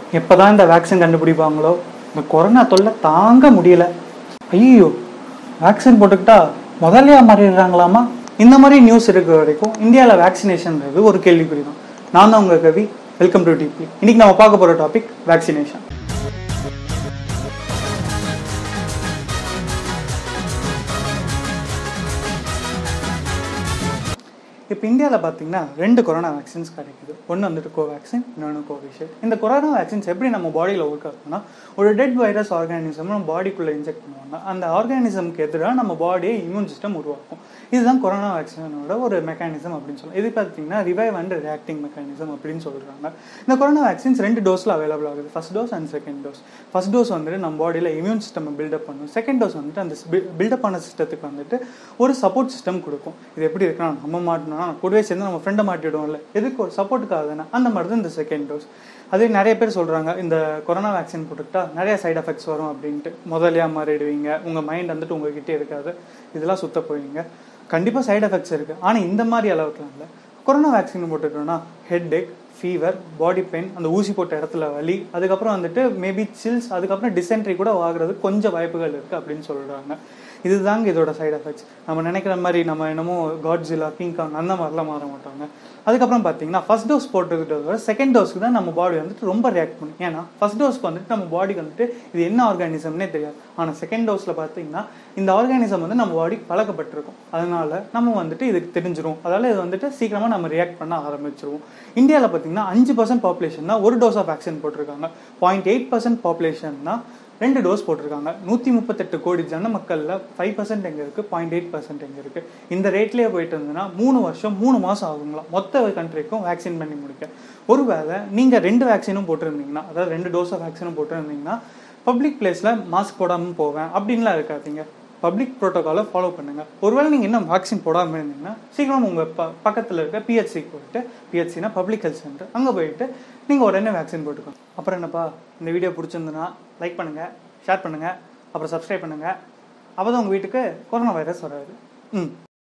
எப்பதான் இந்த வேக்சின் கண்டுபிடிப்பாங்களோ இந்த கொரோனா தொல்லை தாங்க முடியல ஐயோ வேக்சின் போட்டுக்கிட்டா முதல்லையா மாறிடுறாங்களாமா இந்த மாதிரி நியூஸ் இருக்கிற வரைக்கும் இந்தியாவில் வேக்சினேஷன்ன்றது ஒரு கேள்விக்குறி தான் நான் தான் உங்கள் கவி வெல்கம் டு டிப்லி இன்னைக்கு நம்ம பார்க்க போகிற டாபிக் வேக்சினேஷன் இப்போ இந்தியாவில் பார்த்தீங்கன்னா ரெண்டு கொரோனா வேக்சின்ஸ் கிடைக்குது ஒன்று வந்துட்டு கோவேக்சின் இன்னொன்று கோவிஷீல்டு இந்த கொரோனா வேக்சின்ஸ் எப்படி நம்ம பாடியில் ஒர்க் ஆகுதுன்னா ஒரு டெட் வைரஸ் ஆர்கானிசம் நம்ம பாடிக்குள்ளே இன்ஜெக்ட் பண்ணுவாங்க அந்த ஆர்கானிசம்க்கு எதிராக நம்ம பாடியை இம்யூன் சிஸ்டம் உருவாக்கும் இதுதான் கொரோனா வேக்சினோட ஒரு மெக்கானிசம் அப்படின்னு சொல்லலாம் இது பார்த்தீங்கன்னா ரிவைவ் அண்ட் ரியாக்டிங் மெக்கானிசம் அப்படின்னு சொல்கிறாங்க இந்த கொரோனா வேக்சின்ஸ் ரெண்டு டோஸில் அவைலபிள் ஆகுது first dose and second dose first dose வந்துட்டு நம்ம பாடியில் இம்யூன் சிஸ்டம் பில்டப் பண்ணும் செகண்ட் டோஸ் வந்துட்டு அந்த பில்டப் ஆன சிஸ்டத்துக்கு வந்துட்டு ஒரு சப்போர்ட் சிஸ்டம் கொடுக்கும் இது எப்படி இருக்குன்னா நம்ம மாட்டோம்னா கூடவே சேர்ந்து நம்ம ஃப்ரெண்டை மாட்டிடுவோம்ல எதுக்கு ஒரு சப்போர்ட்டுக்காக தானே அந்த மாதிரி தான் இந்த செகண்ட் டோஸ் அதே நிறைய பேர் சொல்கிறாங்க இந்த கொரோனா வேக்சின் போட்டுக்கிட்டா நிறைய சைடு எஃபெக்ட்ஸ் வரும் அப்படின்ட்டு முதலியா மாறிடுவீங்க உங்கள் மைண்ட் வந்துட்டு உங்ககிட்டே இருக்காது இதெல்லாம் சுத்த போவீங்க கண்டிப்பாக சைடு எஃபெக்ட்ஸ் இருக்குது ஆனால் இந்த மாதிரி அளவுக்குலாம் இல்லை கொரோனா வேக்சின் போட்டுட்டோம்னா headache fever body pain அந்த ஊசி போட்ட இடத்துல வலி அதுக்கப்புறம் வந்துட்டு மேபி சில்ஸ் அதுக்கப்புறம் டிசென்ட்ரி கூட ஆகுறது கொஞ்சம் வாய்ப்புகள் இருக்குது அப்படின்னு சொல்கிறாங்க இதுதாங்க இதோட சைடு எஃபெக்ட்ஸ் நம்ம நினைக்கிற மாதிரி நம்ம என்னமோ காட்ஸிலா கிங்காங் அந்த மாதிரிலாம் மாற மாட்டாங்க அதுக்கப்புறம் பார்த்தீங்கன்னா ஃபர்ஸ்ட் டோஸ் போட்டுக்கிட்டதோட செகண்ட் டோஸ்க்கு தான் நம்ம பாடி வந்துட்டு ரொம்ப ரியாக்ட் பண்ணும் ஏன்னா ஃபர்ஸ்ட் டோஸ்க்கு வந்துட்டு நம்ம பாடிக்கு வந்துட்டு இது என்ன ஆர்கானிசம்னே தெரியாது ஆனால் செகண்ட் டோஸில் பார்த்தீங்கன்னா இந்த ஆர்கானிசம் வந்து நம்ம பாடி பழக்கப்பட்டிருக்கும் அதனால நம்ம வந்துட்டு இதுக்கு தெரிஞ்சிரும் அதால இது வந்துட்டு சீக்கிரமாக நம்ம ரியாக்ட் பண்ண ஆரம்பிச்சிருவோம் இந்தியாவில் பார்த்தீங்கன்னா அஞ்சு பர்சன்ட் பாப்புலேஷன் தான் ஒரு டோஸ் ஆஃப் வேக்சின் போட்டிருக்காங்க பாயிண்ட் எயிட் பர்சன்ட் பாப்புலேஷன் தான் ரெண்டு டோஸ் போட்டிருக்காங்க நூற்றி முப்பத்தெட்டு கோடி ஜன மக்களில் ஃபைவ் பர்சன்ட் எங்கே இருக்குது பாயிண்ட் எயிட் பர்சன்ட் எங்கே இருக்குது இந்த ரேட்லேயே போயிட்டு இருந்ததுன்னா மூணு வருஷம் மூணு மாதம் ஆகுங்களா மொத்த கண்ட்ரிக்கும் வேக்சின் பண்ணி முடிக்க ஒருவேளை நீங்கள் ரெண்டு வேக்சினும் போட்டிருந்தீங்கன்னா அதாவது ரெண்டு டோஸ் ஆஃப் வேக்சினும் போட்டிருந்தீங்கன்னா பப்ளிக் பிளேஸில் மாஸ்க் போடாமல் போவேன் அப்படின்லாம் இருக்காதீங்க பப்ளிக் ப்ரோட்டோகாலை ஃபாலோ பண்ணுங்க ஒருவேளை நீங்கள் இன்னும் வேக்சின் போடாமல் இருந்தீங்கன்னா சீக்கிரம் உங்கள் ப பக்கத்தில் இருக்க பிஹெச்சிக்கு போயிட்டு பிஹெச்சினா பப்ளிக் ஹெல்த் சென்டர் அங்கே போயிட்டு நீங்கள் உடனே வேக்சின் போட்டுக்கோங்க அப்புறம் என்னப்பா இந்த வீடியோ பிடிச்சிருந்துன்னா லைக் பண்ணுங்கள் ஷேர் பண்ணுங்கள் அப்புறம் சப்ஸ்கிரைப் பண்ணுங்கள் அப்போ தான் உங்கள் வீட்டுக்கு கொரோனா வைரஸ் வராது ம்